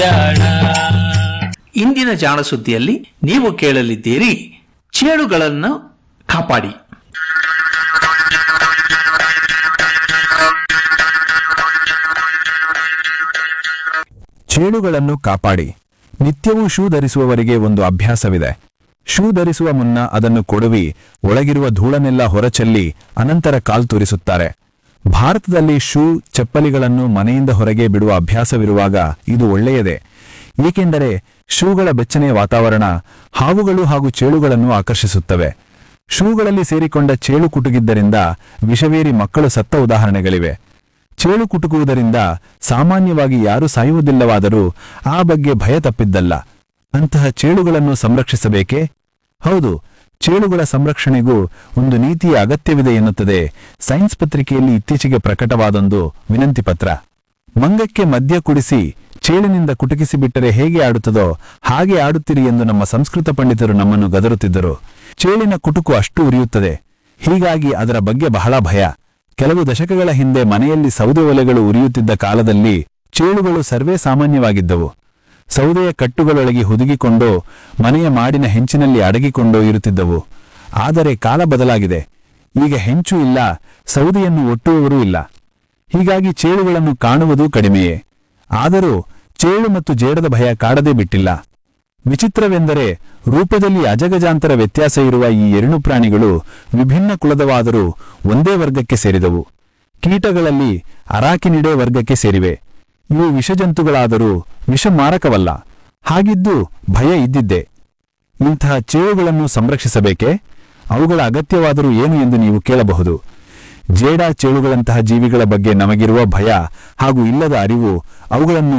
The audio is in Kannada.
ಇಂದಿನ ಜಾಣ ಸುದ್ದಿಯಲ್ಲಿ ನೀವು ಕೇಳಲಿದ್ದೀರಿ ಚೇಳುಗಳನ್ನು ಕಾಪಾಡಿ ಚೇಳುಗಳನ್ನು ಕಾಪಾಡಿ ನಿತ್ಯವೂ ಶೂ ಧರಿಸುವವರಿಗೆ ಒಂದು ಅಭ್ಯಾಸವಿದೆ ಶೂ ಧರಿಸುವ ಮುನ್ನ ಅದನ್ನು ಕೊಡುವಿ ಒಳಗಿರುವ ಧೂಳನ್ನೆಲ್ಲ ಹೊರಚೆಲ್ಲಿ ಅನಂತರ ಕಾಲ್ ತೂರಿಸುತ್ತಾರೆ ಭಾರತದಲ್ಲಿ ಶೂ ಚಪ್ಪಲಿಗಳನ್ನು ಮನೆಯಿಂದ ಹೊರಗೆ ಬಿಡುವ ಅಭ್ಯಾಸವಿರುವಾಗ ಇದು ಒಳ್ಳೆಯದೇ ಏಕೆಂದರೆ ಶೂಗಳ ಬೆಚ್ಚನೆಯ ವಾತಾವರಣ ಹಾವುಗಳು ಹಾಗೂ ಚೇಳುಗಳನ್ನು ಆಕರ್ಷಿಸುತ್ತವೆ ಶೂಗಳಲ್ಲಿ ಸೇರಿಕೊಂಡ ಚೇಳು ಕುಟುಗಿದ್ದರಿಂದ ವಿಷವೇರಿ ಮಕ್ಕಳು ಸತ್ತ ಉದಾಹರಣೆಗಳಿವೆ ಚೇಳು ಕುಟುಕುವುದರಿಂದ ಸಾಮಾನ್ಯವಾಗಿ ಯಾರೂ ಸಾಯುವುದಿಲ್ಲವಾದರೂ ಆ ಬಗ್ಗೆ ಭಯ ತಪ್ಪಿದ್ದಲ್ಲ ಅಂತಹ ಚೇಳುಗಳನ್ನು ಸಂರಕ್ಷಿಸಬೇಕೇ ಹೌದು ಚೇಳುಗಳ ಸಂರಕ್ಷಣೆಗೂ ಒಂದು ನೀತಿಯ ಅಗತ್ಯವಿದೆ ಎನ್ನುತ್ತದೆ ಸೈನ್ಸ್ ಪತ್ರಿಕೆಯಲ್ಲಿ ಇತ್ತೀಚೆಗೆ ಪ್ರಕಟವಾದೊಂದು ವಿನಂತಿ ಪತ್ರ ಮಂಗಕ್ಕೆ ಮದ್ಯ ಕುಡಿಸಿ ಚೇಳಿನಿಂದ ಕುಟುಕಿಸಿ ಬಿಟ್ಟರೆ ಹೇಗೆ ಆಡುತ್ತದೋ ಹಾಗೆ ಆಡುತ್ತೀರಿ ಎಂದು ನಮ್ಮ ಸಂಸ್ಕೃತ ಪಂಡಿತರು ನಮ್ಮನ್ನು ಗದರುತ್ತಿದ್ದರು ಚೇಳಿನ ಕುಟುಕು ಅಷ್ಟು ಉರಿಯುತ್ತದೆ ಹೀಗಾಗಿ ಅದರ ಬಗ್ಗೆ ಬಹಳ ಭಯ ಕೆಲವು ದಶಕಗಳ ಹಿಂದೆ ಮನೆಯಲ್ಲಿ ಸೌದೆ ಒಲೆಗಳು ಉರಿಯುತ್ತಿದ್ದ ಕಾಲದಲ್ಲಿ ಚೇಳುಗಳು ಸರ್ವೇ ಸಾಮಾನ್ಯವಾಗಿದ್ದವು ಸೌದೆಯ ಕಟ್ಟುಗಳೊಳಗೆ ಹುದುಗಿಕೊಂಡು ಮನೆಯ ಮಾಡಿನ ಹೆಂಚಿನಲ್ಲಿ ಅಡಗಿಕೊಂಡು ಇರುತ್ತಿದ್ದವು ಆದರೆ ಕಾಲ ಬದಲಾಗಿದೆ ಈಗ ಹೆಂಚು ಇಲ್ಲ ಸೌದೆಯನ್ನು ಒಟ್ಟುವವರೂ ಇಲ್ಲ ಹೀಗಾಗಿ ಚೇಳುಗಳನ್ನು ಕಾಣುವುದು ಕಡಿಮೆಯೇ ಆದರೂ ಚೇಳು ಮತ್ತು ಜೇಡದ ಭಯ ಕಾಡದೇ ಬಿಟ್ಟಿಲ್ಲ ವಿಚಿತ್ರವೆಂದರೆ ರೂಪದಲ್ಲಿ ಅಜಗಜಾಂತರ ವ್ಯತ್ಯಾಸ ಇರುವ ಈ ಎರಡು ಪ್ರಾಣಿಗಳು ವಿಭಿನ್ನ ಕುಲದವಾದರೂ ಒಂದೇ ವರ್ಗಕ್ಕೆ ಸೇರಿದವು ಕೀಟಗಳಲ್ಲಿ ಅರಾಕಿನಿಡೆ ವರ್ಗಕ್ಕೆ ಸೇರಿವೆ ಇವು ವಿಷಜಂತುಗಳಾದರೂ ವಿಷಮಾರಕವಲ್ಲ ಹಾಗಿದ್ದು ಭಯ ಇದ್ದಿದ್ದೆ ಇಂತಹ ಚೇಳುಗಳನ್ನು ಸಂರಕ್ಷಿಸಬೇಕೇ ಅವುಗಳ ಅಗತ್ಯವಾದರೂ ಏನು ಎಂದು ನೀವು ಕೇಳಬಹುದು ಜೇಡ ಚೇಳುಗಳಂತಹ ಜೀವಿಗಳ ಬಗ್ಗೆ ನಮಗಿರುವ ಭಯ ಹಾಗೂ ಇಲ್ಲದ ಅರಿವು ಅವುಗಳನ್ನು